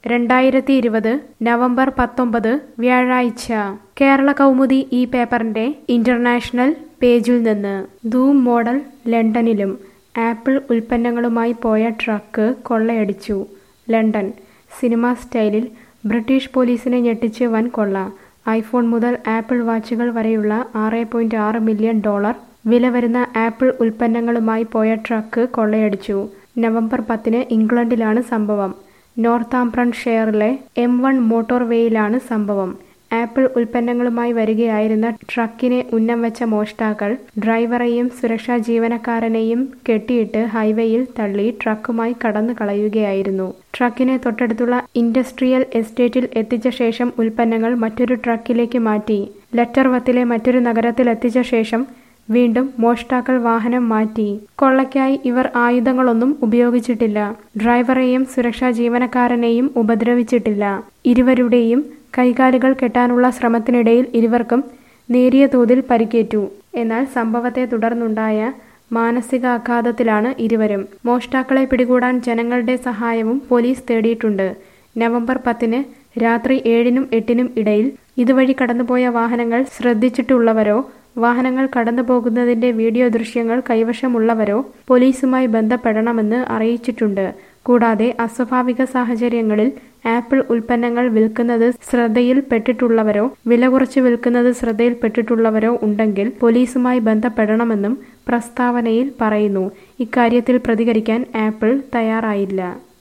രണ്ടായിരത്തി ഇരുപത് നവംബർ പത്തൊമ്പത് വ്യാഴാഴ്ച കേരള കൗമുദി ഈ പേപ്പറിന്റെ ഇന്റർനാഷണൽ പേജിൽ നിന്ന് ധൂം മോഡൽ ലണ്ടനിലും ആപ്പിൾ ഉൽപ്പന്നങ്ങളുമായി പോയ ട്രക്ക് കൊള്ളയടിച്ചു ലണ്ടൻ സിനിമാ സ്റ്റൈലിൽ ബ്രിട്ടീഷ് പോലീസിനെ ഞെട്ടിച്ച് വൻ കൊള്ള ഐഫോൺ മുതൽ ആപ്പിൾ വാച്ചുകൾ വരെയുള്ള ആറ് പോയിന്റ് ആറ് മില്യൺ ഡോളർ വില വരുന്ന ആപ്പിൾ ഉൽപ്പന്നങ്ങളുമായി പോയ ട്രക്ക് കൊള്ളയടിച്ചു നവംബർ പത്തിന് ഇംഗ്ലണ്ടിലാണ് സംഭവം നോർത്താംപ്രൺ ഷെയറിലെ എം വൺ മോട്ടോർവേയിലാണ് സംഭവം ആപ്പിൾ ഉൽപ്പന്നങ്ങളുമായി വരികയായിരുന്ന ട്രക്കിനെ ഉന്നം വെച്ച മോഷ്ടാക്കൾ ഡ്രൈവറെയും സുരക്ഷാ ജീവനക്കാരനെയും കെട്ടിയിട്ട് ഹൈവേയിൽ തള്ളി ട്രക്കുമായി കടന്നു കളയുകയായിരുന്നു ട്രക്കിനെ തൊട്ടടുത്തുള്ള ഇൻഡസ്ട്രിയൽ എസ്റ്റേറ്റിൽ എത്തിച്ച ശേഷം ഉൽപ്പന്നങ്ങൾ മറ്റൊരു ട്രക്കിലേക്ക് മാറ്റി ലെറ്റർവത്തിലെ മറ്റൊരു നഗരത്തിൽ എത്തിച്ച ശേഷം വീണ്ടും മോഷ്ടാക്കൾ വാഹനം മാറ്റി കൊള്ളയ്ക്കായി ഇവർ ആയുധങ്ങളൊന്നും ഉപയോഗിച്ചിട്ടില്ല ഡ്രൈവറെയും സുരക്ഷാ ജീവനക്കാരനെയും ഉപദ്രവിച്ചിട്ടില്ല ഇരുവരുടെയും കൈകാലുകൾ കെട്ടാനുള്ള ശ്രമത്തിനിടയിൽ ഇരുവർക്കും നേരിയ തോതിൽ പരിക്കേറ്റു എന്നാൽ സംഭവത്തെ തുടർന്നുണ്ടായ മാനസികാഘാതത്തിലാണ് ഇരുവരും മോഷ്ടാക്കളെ പിടികൂടാൻ ജനങ്ങളുടെ സഹായവും പോലീസ് തേടിയിട്ടുണ്ട് നവംബർ പത്തിന് രാത്രി ഏഴിനും എട്ടിനും ഇടയിൽ ഇതുവഴി കടന്നുപോയ വാഹനങ്ങൾ ശ്രദ്ധിച്ചിട്ടുള്ളവരോ വാഹനങ്ങൾ കടന്നു പോകുന്നതിന്റെ വീഡിയോ ദൃശ്യങ്ങൾ കൈവശമുള്ളവരോ പോലീസുമായി ബന്ധപ്പെടണമെന്ന് അറിയിച്ചിട്ടുണ്ട് കൂടാതെ അസ്വാഭാവിക സാഹചര്യങ്ങളിൽ ആപ്പിൾ ഉൽപ്പന്നങ്ങൾ വിൽക്കുന്നത് ശ്രദ്ധയിൽപ്പെട്ടിട്ടുള്ളവരോ വില കുറച്ച് വിൽക്കുന്നത് ശ്രദ്ധയിൽപ്പെട്ടിട്ടുള്ളവരോ ഉണ്ടെങ്കിൽ പോലീസുമായി ബന്ധപ്പെടണമെന്നും പ്രസ്താവനയിൽ പറയുന്നു ഇക്കാര്യത്തിൽ പ്രതികരിക്കാൻ ആപ്പിൾ തയ്യാറായില്ല